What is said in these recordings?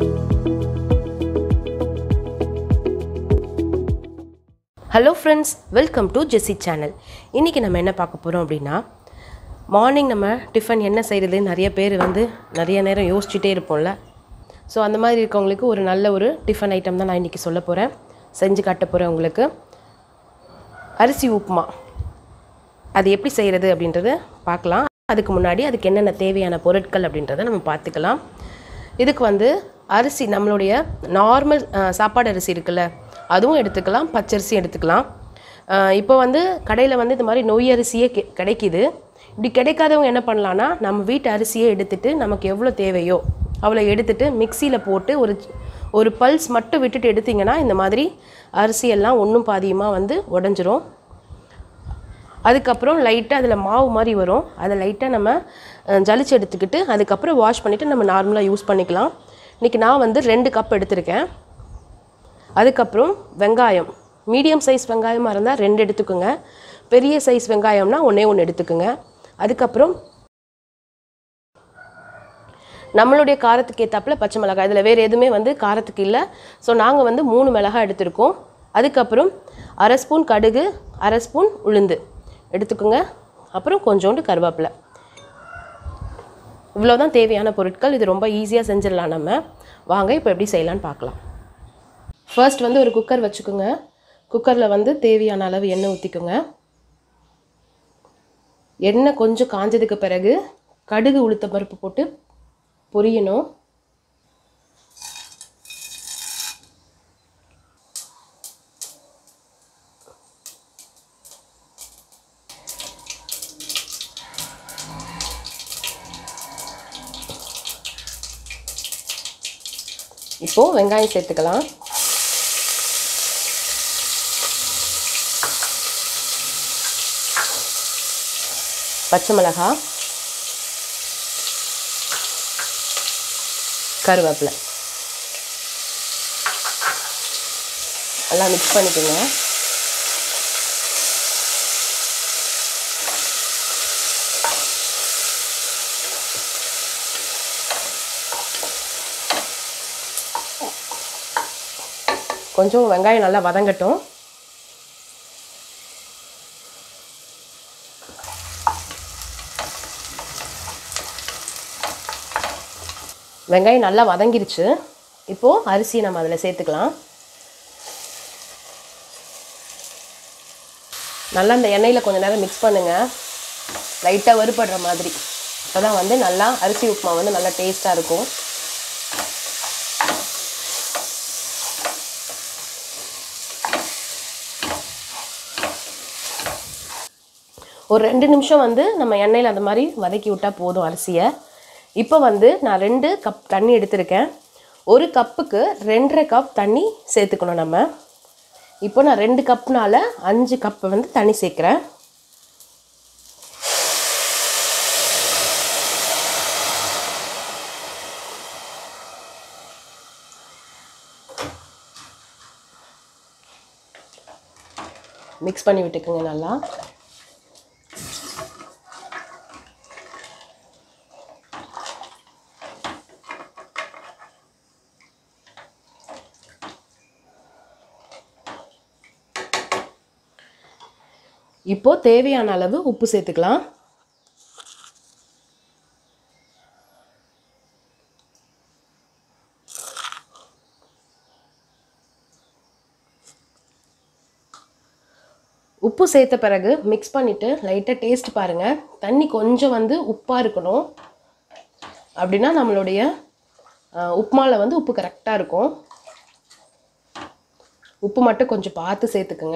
hello friends welcome to Jessie channel இன்றைக்கி நம்ம என்ன பார்க்க போகிறோம் அப்படின்னா மார்னிங் நம்ம டிஃபன் என்ன செய்கிறது நிறைய பேர் வந்து நிறைய நேரம் யோசிச்சுட்டே இருப்போம்ல ஸோ அந்த மாதிரி இருக்கவங்களுக்கு ஒரு நல்ல ஒரு டிஃபன் ஐட்டம் தான் நான் இன்றைக்கி சொல்ல போகிறேன் செஞ்சு காட்ட போகிறேன் உங்களுக்கு அரிசி உப்புமா அது எப்படி செய்கிறது அப்படின்றத பார்க்கலாம் அதுக்கு முன்னாடி அதுக்கு என்னென்ன தேவையான பொருட்கள் அப்படின்றத நம்ம பார்த்துக்கலாம் இதுக்கு வந்து அரிசி நம்மளுடைய நார்மல் சாப்பாடு அரிசி இருக்குல்ல அதுவும் எடுத்துக்கலாம் பச்சரிசி எடுத்துக்கலாம் அஹ் இப்போ வந்து கடையில் வந்து இந்த மாதிரி நொய் அரிசியே கி- கிடைக்குது இப்படி கிடைக்காதவங்க என்ன பண்ணலான்னா நம்ம வீட்டு அரிசியே எடுத்துட்டு நமக்கு எவ்வளோ தேவையோ அவ்வளோ எடுத்துட்டு மிக்சியில் போட்டு ஒரு ஒரு பல்ஸ் மட்டும் விட்டுட்டு எடுத்தீங்கன்னா இந்த மாதிரி அரிசியெல்லாம் ஒன்றும் பாதியுமாக வந்து உடஞ்சிரும் அதுக்கப்புறம் லைட்டாக அதில் மாவு மாதிரி வரும் அதை லைட்டாக நம்ம அஹ், ஜலிச்சு எடுத்துக்கிட்டு அதுக்கப்புறம் வாஷ் பண்ணிவிட்டு நம்ம நார்மலாக யூஸ் பண்ணிக்கலாம் இன்றைக்கி நான் வந்து ரெண்டு கப் எடுத்திருக்கேன் அதுக்கப்புறம் வெங்காயம் மீடியம் சைஸ் வெங்காயமாக இருந்தால் ரெண்டு எடுத்துக்கோங்க பெரிய சைஸ் வெங்காயம்னா ஒன்றே ஒன்று எடுத்துக்கோங்க அதுக்கப்புறம் நம்மளுடைய காரத்துக்கு ஏற்றாப்புல பச்சை மிளகாய் இதில் வேறு எதுவுமே வந்து காரத்துக்கு இல்லை ஸோ நாங்கள் வந்து மூணு மிளகாய் எடுத்திருக்கோம் அதுக்கப்புறம் அரை ஸ்பூன் கடுகு அரை ஸ்பூன் உளுந்து எடுத்துக்கோங்க அப்புறம் கொஞ்சோண்டு கருவேப்பிலை இவ்வளோதான் தேவையான பொருட்கள் இது ரொம்ப ஈஸியாக செஞ்சிடலாம் நம்ம வாங்க இப்போ எப்படி செய்யலான்னு பார்க்கலாம் ஃபர்ஸ்ட் வந்து ஒரு குக்கர் வச்சுக்கோங்க குக்கரில் வந்து தேவையான அளவு எண்ணெய் ஊற்றிக்கோங்க எண்ணெய் கொஞ்சம் காஞ்சதுக்கு பிறகு கடுகு உளுத்த பருப்பு போட்டு பொரியணும் இப்போ வெங்காயம் சேர்த்துக்கலாம் பச்சை மிளகாய் கருவேப்பிலை எல்லாம் மிக்ஸ் பண்ணிக்கோங்க கொஞ்சம் வெங்காயம் நல்லா வதங்கட்டும் வெங்காயம் நல்லா வதங்கிருச்சு இப்போது அரிசியை நம்ம அதில் சேர்த்துக்கலாம் நல்லா இந்த எண்ணெயில் கொஞ்ச நேரம் மிக்ஸ் பண்ணுங்கள் லைட்டாக வறுபடுற மாதிரி அப்போ தான் வந்து நல்லா அரிசி உப்புமா வந்து நல்லா டேஸ்ட்டாக இருக்கும் ஒரு ரெண்டு நிமிஷம் வந்து நம்ம எண்ணெயில் அந்த மாதிரி வதக்கி விட்டால் போதும் அரிசியை இப்போ வந்து நான் ரெண்டு கப் தண்ணி எடுத்திருக்கேன் ஒரு கப்புக்கு ரெண்டரை கப் தண்ணி சேர்த்துக்கணும் நம்ம இப்போ நான் ரெண்டு கப்னால அஞ்சு கப் வந்து தண்ணி சேர்க்குறேன் மிக்ஸ் பண்ணி விட்டுக்குங்க நல்லா இப்போ தேவையான அளவு உப்பு சேர்த்துக்கலாம் உப்பு சேர்த்த பிறகு மிக்ஸ் பண்ணிவிட்டு லைட்டாக டேஸ்ட் பாருங்கள் தண்ணி கொஞ்சம் வந்து உப்பாக இருக்கணும் அப்படின்னா நம்மளுடைய அஹ், உப்புமாவில் வந்து உப்பு கரெக்டாக இருக்கும் உப்பு மட்டும் கொஞ்சம் பார்த்து சேர்த்துக்குங்க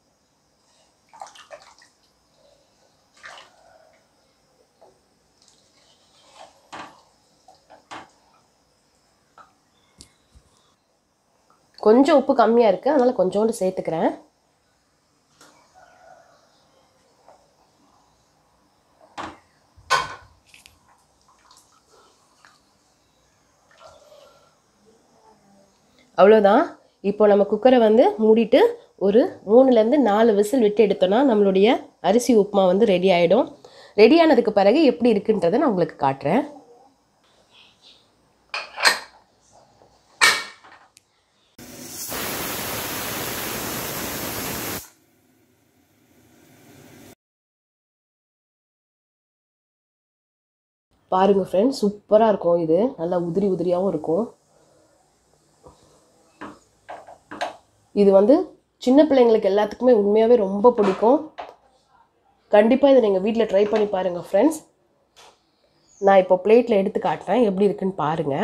கொஞ்சம் உப்பு கம்மியாக இருக்குது அதனால் கொஞ்சோண்டு சேர்த்துக்கிறேன் அவ்வளோதான் இப்போ நம்ம குக்கரை வந்து மூடிட்டு ஒரு மூணுலேருந்து நாலு விசில் விட்டு எடுத்தோன்னா நம்மளுடைய அரிசி உப்புமா வந்து ரெடி ஆகிடும் ரெடி ஆனதுக்கு பிறகு எப்படி இருக்குன்றதை நான் உங்களுக்கு காட்டுறேன் பாருங்கள் ஃப்ரெண்ட்ஸ் சூப்பராக இருக்கும் இது நல்லா உதிரி உதிரியாகவும் இருக்கும் இது வந்து சின்ன பிள்ளைங்களுக்கு எல்லாத்துக்குமே உண்மையாகவே ரொம்ப பிடிக்கும் கண்டிப்பாக இதை நீங்கள் வீட்டில் ட்ரை பண்ணி பாருங்கள் ஃப்ரெண்ட்ஸ் நான் இப்போ பிளேட்டில் எடுத்து காட்டுறேன் எப்படி இருக்குன்னு பாருங்கள்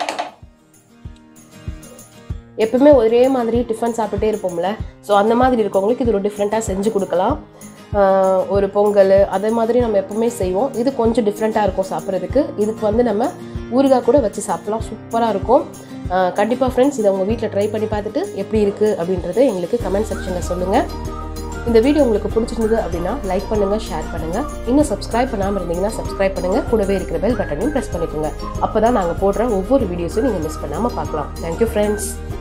எப்பவுமே ஒரே மாதிரி டிஃபன் சாப்பிட்டுட்டே இருப்போம்ல ஸோ அந்த மாதிரி இருக்கவங்களுக்கு இது ஒரு டிஃப்ரெண்ட்டாக செஞ்சு கொடுக்கலாம் ஆஹ் ஒரு பொங்கல் அதே மாதிரி நம்ம எப்பவுமே செய்வோம் இது கொஞ்சம் டிஃப்ரெண்ட்டாக இருக்கும் சாப்பிட்றதுக்கு இதுக்கு வந்து நம்ம ஊறுகாய் கூட வச்சு சாப்பிடலாம் சூப்பராக இருக்கும் கண்டிப்பாக ஃப்ரெண்ட்ஸ் இதை உங்கள் வீட்டில் ட்ரை பண்ணி பார்த்துட்டு எப்படி இருக்குது அப்படின்றத எங்களுக்கு கமெண்ட் செக்ஷனில் சொல்லுங்கள் இந்த வீடியோ உங்களுக்கு பிடிச்சிருந்தது அப்படின்னா லைக் பண்ணுங்கள் ஷேர் பண்ணுங்கள் இன்னும் சப்ஸ்கிரைப் பண்ணாமல் இருந்தீங்கன்னா சப்ஸ்கிரைப் பண்ணுங்கள் கூடவே இருக்கிற பெல் பட்டனையும் ப்ரெஸ் பண்ணிக்கோங்க அப்போ தான் நாங்கள் போடுற ஒவ்வொரு வீடியோஸையும் நீங்கள் மிஸ் பண்ணாமல் பார்க்கலாம் தேங்க்யூ ஃப்ரெண்ட்ஸ்